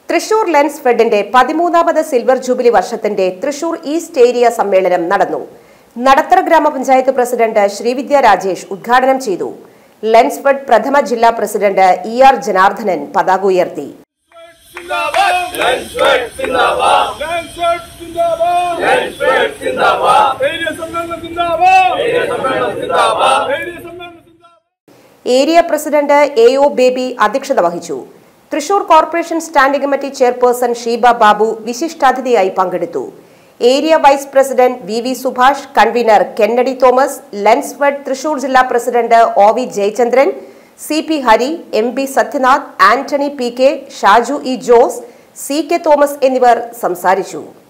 Thrissur lens ഫെഡിന്റെ പതിമൂന്നാമത് silver jubilee വർഷത്തിന്റെ തൃശൂർ ഈസ്റ്റ് ഏരിയ സമ്മേളനം നടന്നു നടത്തറ ഗ്രാമപഞ്ചായത്ത് പ്രസിഡന്റ് ശ്രീവിദ്യ രാജേഷ് ഉദ്ഘാടനം ചെയ്തു ലെൻസ് ഫെഡ് പ്രഥമ ജില്ലാ പ്രസിഡന്റ് ഇ ആർ ജനാർദ്ദനൻ പതാക ഉയർത്തി സിന്ദാബാദ് ലാൻഡ്സ്ഫെഡ് സിന്ദാബാദ് ലാൻഡ്സ്ഫെഡ് സിന്ദാബാദ് ലാൻഡ്സ്ഫെഡ് സിന്ദാബാദ് ഏരിയ സമ്മേളനം സിന്ദാബാദ് ഏരിയ സമ്മേളനം സിന്ദാബാദ് ഏരിയ സമ്മേളനം സിന്ദാബാദ് area president A O Baby അധ്യക്ഷത വഹിച്ചു Thrissur corporation standing committee chairperson Sheeba Babu വിശിഷ്ടാതിഥിയായി പങ്കെടുത്തു area vice president V V Subhash convener Kennedy Thomas Lensfed Thrissur ജില്ലാ president O V Jayachandran C P Hari M P Sathyanath Antony P K Shaju E Jose C K Thomas എന്നിവർ സംസാരിച്ചു